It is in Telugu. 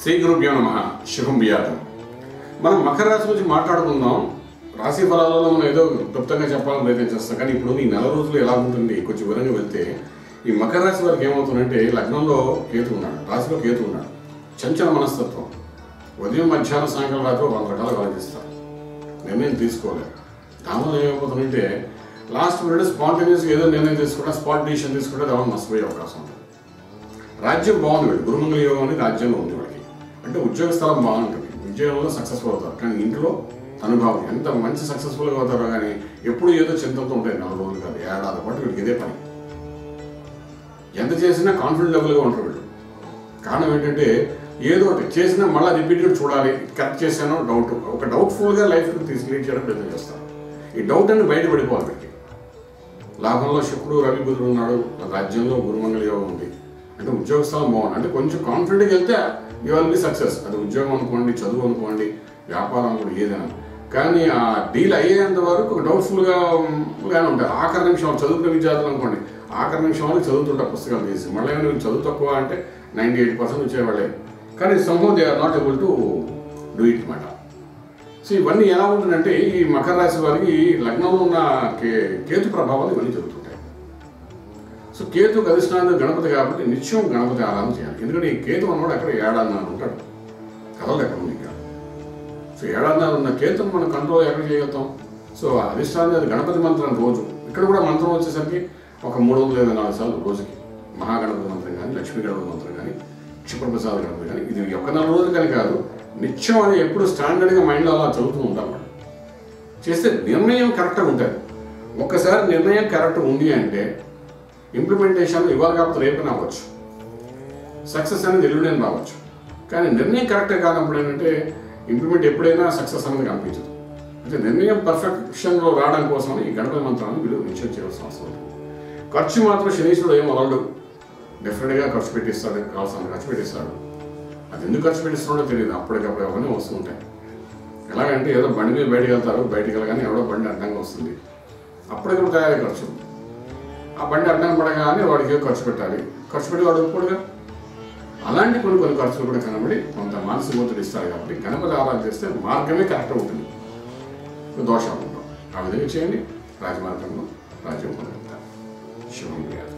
శ్రీ గురుభ్యో నమ శుభం బియాతం మనం మకర రాశి గురించి మాట్లాడుకుందాం రాశి ఫలాలలో మనం ఏదో క్లుప్తంగా చెప్పాలని ప్రయత్నం చేస్తాం కానీ ఇప్పుడు ఈ నెల రోజులు ఎలా ఉంటుంది కొంచెం వివరంగా వెళ్తే ఈ మకర రాశి వారికి ఏమవుతుందంటే లగ్నంలో కేతు ఉన్నాడు రాశిలో కేతు ఉన్నాడు చంచల మనస్తత్వం ఉదయం మధ్యాహ్నం సాయంకాలం రాత్రి వంద రకాలు ఆలోచిస్తారు నిర్ణయం తీసుకోలేరు దానివల్ల ఏమైపోతుందంటే లాస్ట్ పీరియడ్ స్పాంటేనియస్ ఏదో నిర్ణయం తీసుకుంటే స్పాట్ డిసిషన్ తీసుకుంటే దాని నష్టపోయే అవకాశం ఉంటుంది రాజ్యం బాగుంది వీడు గురుమంగళ యోగం అని రాజ్యంలో ఉంది వాడికి అంటే ఉద్యోగ స్థలం బాగుంటుంది ఉద్యోగంలో సక్సెస్ఫుల్ అవుతారు కానీ ఇంట్లో అనుభవం ఎంత మంచి సక్సెస్ఫుల్గా అవుతారో కానీ ఎప్పుడు ఏదో చింతతో ఉంటాయి నెల రోజులు కాదు ఏడాది పాటు వీడికి ఇదే పని ఎంత చేసినా కాన్ఫిడెంట్ లెవెల్గా ఉంటారు వీళ్ళు కారణం ఏంటంటే ఏదో ఒకటి చేసినా మళ్ళీ రిపీట్గా చూడాలి కరెక్ట్ చేశానో డౌట్ ఒక డౌట్ఫుల్గా లైఫ్ తీసుకెళ్ళి చేయడం ప్రయత్నం చేస్తారు ఈ డౌట్ అని బయటపడిపోవాలి వీడికి లాభంలో శుక్రుడు రవి బుధుడు ఉన్నాడు రాజ్యంలో గురుమంగళ యోగం ఉంది అంటే ఉద్యోగ స్థలం బాగుంది అంటే కొంచెం కాన్ఫిడెంట్గా వెళ్తే యూ విల్ బి సక్సెస్ అది ఉద్యోగం అనుకోండి చదువు అనుకోండి వ్యాపారం అనుకోండి ఏదైనా కానీ ఆ డీల్ అయ్యేంత వరకు డౌట్ఫుల్గా గానే ఉంటాయి ఆఖరి నిమిషం చదువుకునే విద్యార్థులు అనుకోండి ఆఖరి నిమిషం వరకు చదువుతుంటారు పుస్తకాలు తీసి మళ్ళీ నువ్వు చదువు తక్కువ అంటే నైంటీ ఎయిట్ పర్సెంట్ వచ్చేవాళ్ళే కానీ సంభవం they are not able to do it అనమాట సో ఇవన్నీ ఎలా ఉంటుందంటే ఈ మకర రాశి వారికి లగ్నంలో ఉన్న కే కేతు ప్రభావాలు ఇవన్నీ జరుగుతుంటాయి సో కేతు అధిష్టానం గణపతి కాబట్టి నిత్యం గణపతి ఆరాధన చేయాలి ఎందుకంటే ఈ కేతు అన్నవాడు అక్కడ ఏడాదిన్నర ఉంటాడు కథలు ఎక్కడ ఉంది ఇక్కడ సో ఏడాదిన్నర ఉన్న కేతును మనం కంట్రోల్ ఎక్కడ చేయగలుగుతాం సో ఆ అధిష్టానం అది గణపతి మంత్రం రోజు ఇక్కడ కూడా మంత్రం వచ్చేసరికి ఒక మూడు వందల ఇరవై నాలుగు సార్లు రోజుకి మహాగణపతి మంత్రం కానీ లక్ష్మీ గణపతి మంత్రం కానీ క్షిప్రప్రసాద గణపతి కానీ ఇది ఒక్క నెల రోజులు కానీ కాదు నిత్యం అది ఎప్పుడు స్టాండర్డ్గా మైండ్లో అలా చదువుతూ ఉంటాం మనం చేస్తే నిర్ణయం కరెక్ట్గా ఉంటుంది ఒక్కసారి నిర్ణయం కరెక్ట్ ఉంది అంటే ఇంప్లిమెంటేషన్ ఇవాళ కాకపోతే రేపైనా అవ్వచ్చు సక్సెస్ అనేది ఎల్లుడైనా రావచ్చు కానీ నిర్ణయం కరెక్ట్గా కానప్పుడు ఏంటంటే ఇంప్లిమెంట్ ఎప్పుడైనా సక్సెస్ అనేది కనిపించదు అంటే నిర్ణయం పర్ఫెక్షన్లో రావడం కోసం ఈ గణపతి మంత్రాన్ని వీళ్ళు నిశ్చయం చేయాల్సిన అవసరం ఉంది ఖర్చు మాత్రం శనీశ్వరుడు ఏం వదలడు డెఫినెట్గా ఖర్చు పెట్టిస్తాడు కావాల్సిన ఖర్చు పెట్టిస్తాడు అది ఎందుకు ఖర్చు పెట్టిస్తున్నాడో తెలియదు అప్పటికప్పుడు అవన్నీ వస్తూ ఉంటాయి ఎలాగంటే ఏదో బండి మీద బయటకు వెళ్తారు బయటకు వెళ్ళగానే ఎవడో బండి అడ్డంగా వస్తుంది అప్పటికప్పుడు తయారీ ఖర్చు ఆ బండి అడ్డం పడగానే వాడికి ఏదో ఖర్చు పెట్టాలి ఖర్చు పెట్టి వాడు ఒప్పుకోడుగా అలాంటి కొన్ని కొన్ని ఖర్చులు కూడా కనబడి కొంత మానసిక ఒత్తిడి ఇస్తారు కాబట్టి గణపతి ఆరాధన చేస్తే మార్గమే కరెక్ట్ ఉంటుంది దోషాలు ఉండవు ఆ విధంగా చేయండి రాజమార్గంలో రాజ్యం పొందుతారు శివం